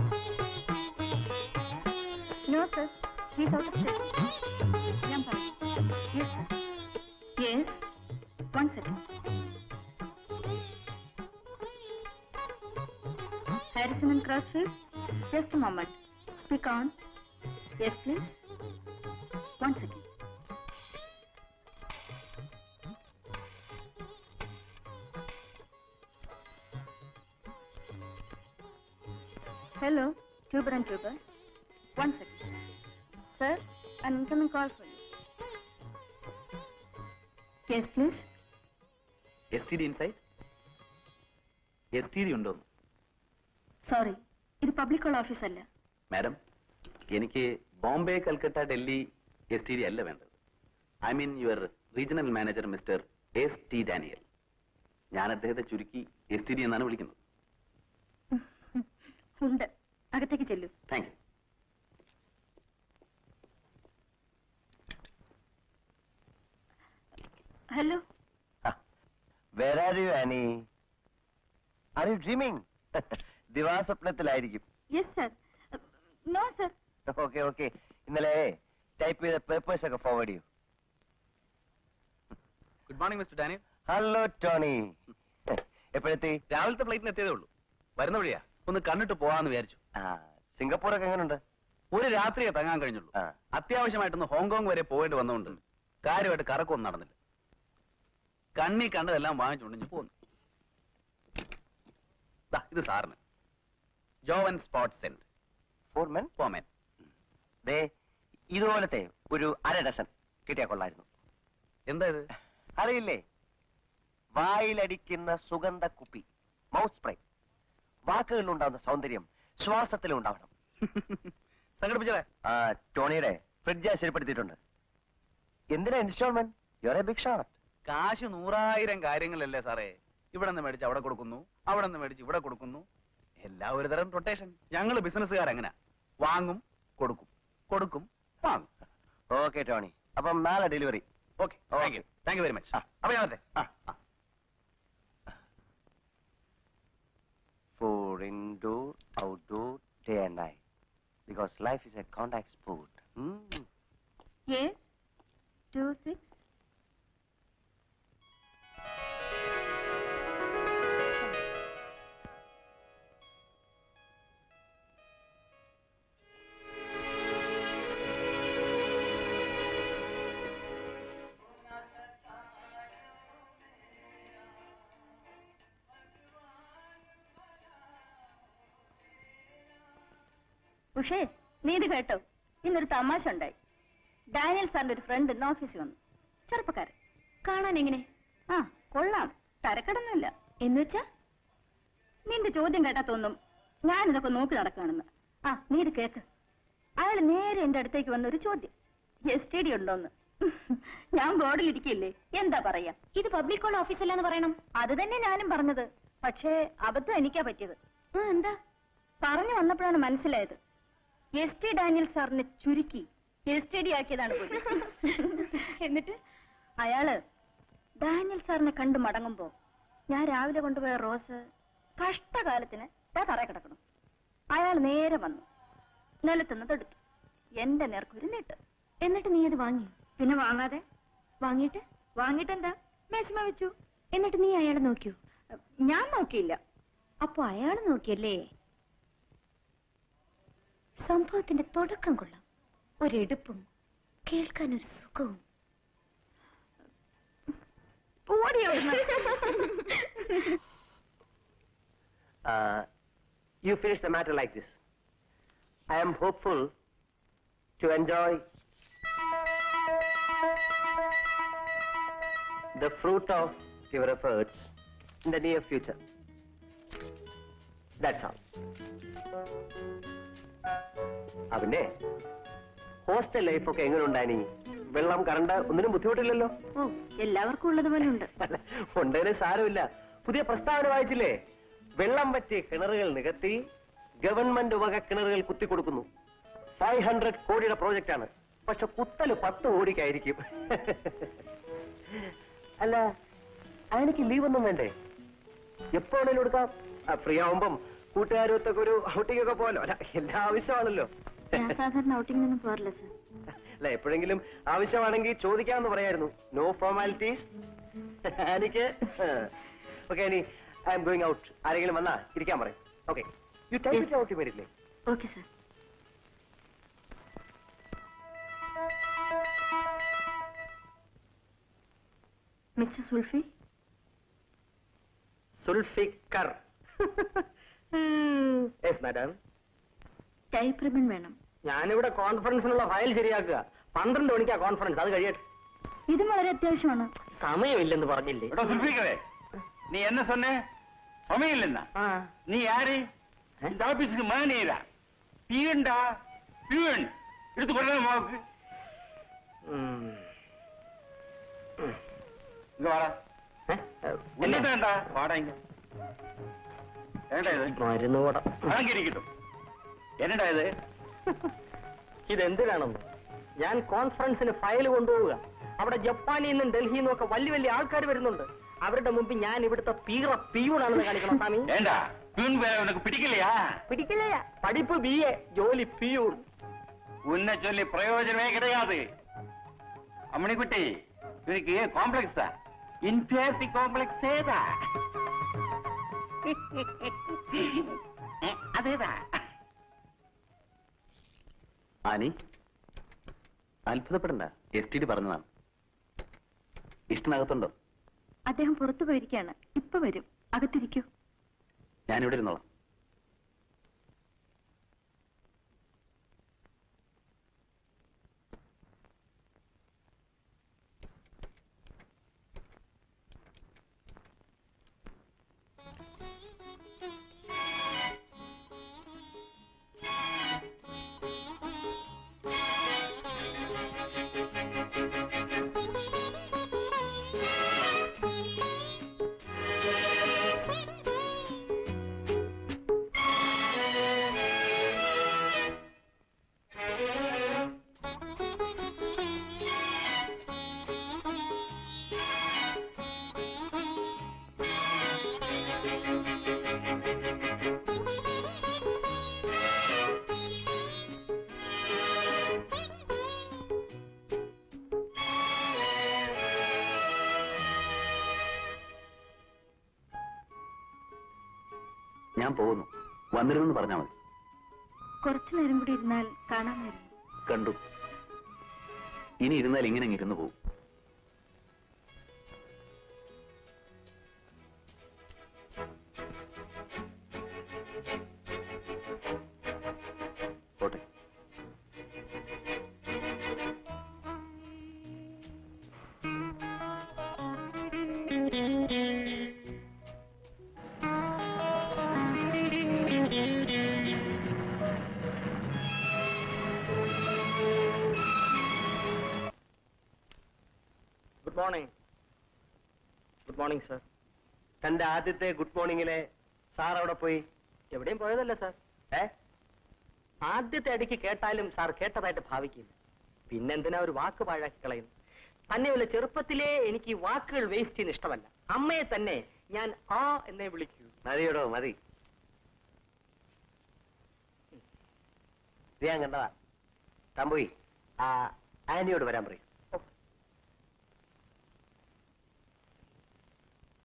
No sir he's out of station ഞാൻ പറഞ്ഞു yes sir yes one second Harrison and Crosfield just a moment speak on yes please one second Hello, Tuber and Tuber. One second. Sir, an incoming call for you. Yes, please. S T D insight S T D ഉണ്ടോ Sorry, ഇത് public call office അല്ല madam എനിക്ക് Bombay Calcutta Delhi S T D അല്ല വേണ്ടത് I mean your regional manager mister S T Daniel ഞാൻ അദ്ദേഹത്തെ ചുരുക്കി S T D എന്നാണ് വിളിക്കുന്നത് ഉണ്ട് അകത്തേക്ക് ചെല്ലൂ thank you hello Where are you, Annie? Are you dreaming? ദിവാസ്വപ്നത്തിലായിരിക്കും yes sir no sir okay okay ഇന്നലെ ടൈപ്പ് ചെയ്ത പേപ്പേഴ്സ് ഒക്കെ ഫോർവേഡ് ചെയ്യൂ good morning mister Daniel hello Tony എപ്പോഴെത്തി രാവിലത്തെ ഫ്ലൈറ്റിന് എത്തിയതേ ഉള്ളൂ വരുന്ന വഴിയാ ഒന്ന് കണ്ടിട്ട് പോവാന്ന് വിചാരിച്ചു ആ സിംഗപ്പൂരൊക്കെ എങ്ങനെയുണ്ട് ഒരു രാത്രിയെ തങ്ങാൻ കഴിഞ്ഞുള്ളൂ ആ. അത്യാവശ്യമായിട്ടൊന്ന് ഹോങ്കോങ് വരെ പോയിട്ട് വന്നുകൊണ്ട് കാര്യമായിട്ട് കറക്കൊന്നും നടന്നില്ല കണ്ണി കണ്ടതെല്ലാം വാങ്ങിച്ചുകൊണ്ട് പോന്നു ദാ, ഇത് സാറിന് Jovan sport scent for men പോമൻ ദേ ഇതുപോലത്തെ ഒരു അര ഡസൻ കിട്ടിയാ കൊള്ളായിരുന്നു എന്താ ഇത് അറിയില്ലേ വായിലടിക്കുന്ന സുഗന്ധ കുപ്പി മൗത്ത് സ്പ്രേ വാക്കുകളിലുണ്ടാവുന്ന സൗന്ദര്യം ശ്വാസത്തിലും ഉണ്ടാവണം സംഘടിപ്പിച്ചേ ആ ടോണിയുടെ ഫ്രിഡ്ജ് ശരിപ്പെടുത്തിയിട്ടുണ്ട് എന്തിനാ instalment your a big shot കാശ് നൂറായിരം കാര്യങ്ങളല്ലേ സാറേ ഇവിടെ നിന്ന് മേടിച്ച് അവിടെ കൊടുക്കുന്നു അവിടെ നിന്ന് മേടിച്ച് ഇവിടെ കൊടുക്കുന്നു എല്ലാം ഒരു തരം റൊട്ടേഷൻ ഞങ്ങൾ ബിസിനസ്സുകാർ എങ്ങനെ വാങ്ങും കൊടുക്കും കൊടുക്കും വാങ്ങും ഓക്കെ ടോണി അപ്പം നാളെ delivery okay thank you thank you very much അപ്പൊ ഞാൻ വരട്ടെ ആ ആ for indoor, outdoor, day and night. Because life is a contact sport. Hmm. Yes two six ഉഷേ നീ ഇത് കേട്ടോ ഇന്നൊരു തമാശ ഉണ്ടായി ഡാനിയൽ സാറിന്റെ ഒരു ഫ്രണ്ട് ഇന്ന് ഓഫീസിൽ വന്നു ചെറുപ്പക്കാരൻ കാണാൻ എങ്ങനെ ആ കൊള്ളാം തരക്കടൊന്നുമില്ല എന്നുവെച്ചാ നിന്റെ ചോദ്യം കേട്ടാ തോന്നും ഞാൻ ഇതൊക്കെ നോക്കി നടക്കുകയാണെന്ന് ആ നീ ഇത് കേക്ക് അയാൾ നേരെ എന്റെ അടുത്തേക്ക് വന്ന ഒരു ചോദ്യം എസ് ടി ഡി ഉണ്ടോന്ന് ഞാൻ ബോർഡിൽ ഇരിക്കില്ലേ എന്താ പറയാ ഇത് പബ്ലിക് കോൾ ഓഫീസല്ലാന്ന് പറയണം അത് തന്നെ ഞാനും പറഞ്ഞത് പക്ഷേ അബദ്ധം എനിക്കാ പറ്റിയത് എന്താ പറഞ്ഞു വന്നപ്പോഴാണ് മനസ്സിലായത് എസ് ടി ഡാനിയൽ സാറിനെ ചുരുക്കി എസ് ടി ഡി ആക്കിയതാണ് പോലും എന്നിട്ട് അയാള് ഡാനിയൽ സാറിനെ കണ്ടു മടങ്ങുമ്പോ ഞാൻ രാവിലെ കൊണ്ടുപോയ റോസ് കഷ്ടകാലത്തിന് ദാ തറ കിടക്കണം അയാൾ നേരെ വന്നു നിലത്തുനിന്നത് എടുത്തു എന്റെ നേർക്കൊരു നീട്ട് എന്നിട്ട് നീ അത് വാങ്ങി പിന്നെ വാങ്ങാതെ വാങ്ങിയിട്ട് വാങ്ങിയിട്ട് എന്താ മേശമ വെച്ചു എന്നിട്ട് നീ അയാളെ നോക്കിയോ ഞാൻ നോക്കിയില്ല അപ്പൊ അയാൾ നോക്കിയല്ലേ സംഭവത്തിന്റെ തുടക്കം കൊള്ളാം ഒരെടുപ്പും കേൾക്കാൻ ഒരു സുഖവും ഓടി Uh, you finish the matter like this. I am hopeful to enjoy the fruit of your efforts in the near future. That's all. അവന്റെ ഹോസ്റ്റൽ ലൈഫൊക്കെ എങ്ങനെയുണ്ടായി വെള്ളം കറണ്ട് ഒന്നിനും ബുദ്ധിമുട്ടില്ലല്ലോ ഓ എല്ലാവർക്കും ഉള്ളതുപോലെ ഉണ്ട് അല്ല, ഉണ്ടേന് സാരമില്ല പുതിയ പ്രസ്താവന വായിച്ചില്ലേ വെള്ളം പറ്റിയ കിണറുകൾ നികത്തി ഗവൺമെന്റ് വക കിണറുകൾ കുത്തിക്കൊടുക്കുന്നു ഫൈവ് ഹൺഡ്രഡ് കോടിയുടെ പ്രോജക്റ്റ് ആണ് പക്ഷെ കുത്തല് പത്ത് കോടിക്കായിരിക്കും അല്ല അതിനക്ക് ലീവ് ഒന്നും വേണ്ടേ എപ്പോ വേണേലും എടുക്കാം ഫ്രീ ആവുമ്പം കൂട്ടുകാരൊത്തൊക്കെ ഒരു ഔട്ടിംഗ് ഒക്കെ പോലോ അല്ല എല്ലാ ആവശ്യമാണല്ലോ ഞാൻ സാധാരണ ഔട്ടിങ്ങിനൊന്നും പോറില്ല സർ അല്ല എപ്പോഴെങ്കിലും ആവശ്യമാണെങ്കിൽ ചോദിക്കാമെന്ന് പറയായിരുന്നു നോ ഫോർമാലിറ്റീസ് എനിക്ക് ഓക്കെ ഇനി ഐ എം ഗോയിങ് ഔട്ട് ആരെങ്കിലും വന്നാ ഇരിക്കാൻ പറയും okay you Yes. Type out immediately okay sir mister Zulfi Zulfikar yes madam type ribbon വേണം ഞാനിവിടെ കോൺഫറൻസിനുള്ള ഫയൽ ശരിയാക്കുക പന്ത്രണ്ട് മണിക്കാ കോൺഫറൻസ് അത് കഴിയട്ടെ ഇതും വളരെ അത്യാവശ്യമാണ് സമയമില്ലെന്ന് പറഞ്ഞില്ലേ எடா சுல்பிக்கிறே நீ என்ன சொன்ன சமையல் இல்லைன்னா ആ நீ யாரு இந்த ஆபீஸுக்கு மேனேஜரா பியூன்டா பியூன் எடுத்து கொடுறேன் மாவுக்கு ഉം. ഉം. இங்க வாடா ഏ? என்ன ഇല്ല. வேண்டா வாடா இங்க என்னடா இது മരുന്ന് കൂട அடங்கி இருக்கட்டும் என்னடா இது ഇതെന്തിനാണെന്ന് ഞാൻ കോൺഫറൻസിന് ഫയൽ കൊണ്ടുപോവുക അവിടെ ജപ്പാനിൽ നിന്നും ഡൽഹിയിൽ നിന്നും ഒക്കെ വലിയ വലിയ ആൾക്കാർ വരുന്നുണ്ട് അവരുടെ മുമ്പിൽ ഞാൻ ഇവിടുത്തെ പീറ പിയൂണാണെന്ന് കാണിക്കണം സ്വാമി ஏண்டா பியூன் பேர உனக்கு பிடிக்கலையா പിടിക്കില്ല പഠിപ്പ് ബി എ ജോലി പിയൂൺ உன்னை சொல்லி பிரயோஜனமே கிடையாது அம்மணிக்குட்டி இவனுக்கு காம்ப்ளெக்ஸ் தான் இன்ஃபியாரிட்டி காம்ப்ளெக்ஸ் ஏதா அதேதான் ആനി അത്ഭുതപ്പെടണ്ട എസ് ടി ഡി പറഞ്ഞതാണ് ഇഷ്ടനകത്തുണ്ടോ അദ്ദേഹം പുറത്തു പോയിരിക്കുകയാണ് ഇപ്പൊ വരും അകത്തിരിക്കൂ ഞാനിവിടെ ഇരുന്നോളാം ഞാൻ പോകുന്നു വന്നിരുന്നെന്ന് പറഞ്ഞാൽ മതി കുറച്ചു നേരം കൂടി ഇരുന്നാൽ കാണാമായിരുന്നു കണ്ടു ഇനി ഇരുന്നാൽ ഇങ്ങനെ അങ്ങ് ഇരുന്ന് പോകും പോട്ടെ good morning good morning sir തന്റെ ആദ്യത്തെ ഗുഡ് മോർണിംഗിലെ സാർ അവിടെ പോയി എവിടെയും പോയതല്ല സാർ ഏ ആദ്യത്തെ അടിക്ക് കേട്ടാലും സാർ കേട്ടതായിട്ട് ഭാവിക്കില്ല പിന്നെന്തിനാ ഒരു വാക്ക് പാഴാക്കി കളയുന്നു തന്നെയുള്ള ചെറുപ്പത്തിലേ എനിക്ക് ഈ വാക്കുകൾ വേസ്റ്റ് ചെയ്യുന്ന ഇഷ്ടമല്ല അമ്മയെ തന്നെ ഞാൻ ആ എന്നെ വിളിക്കൂ മതിയോടോ മതി ഞാൻ കണ്ടതാ താൻ പോയി ആ ആന്റിയോട് വരാൻ പറയും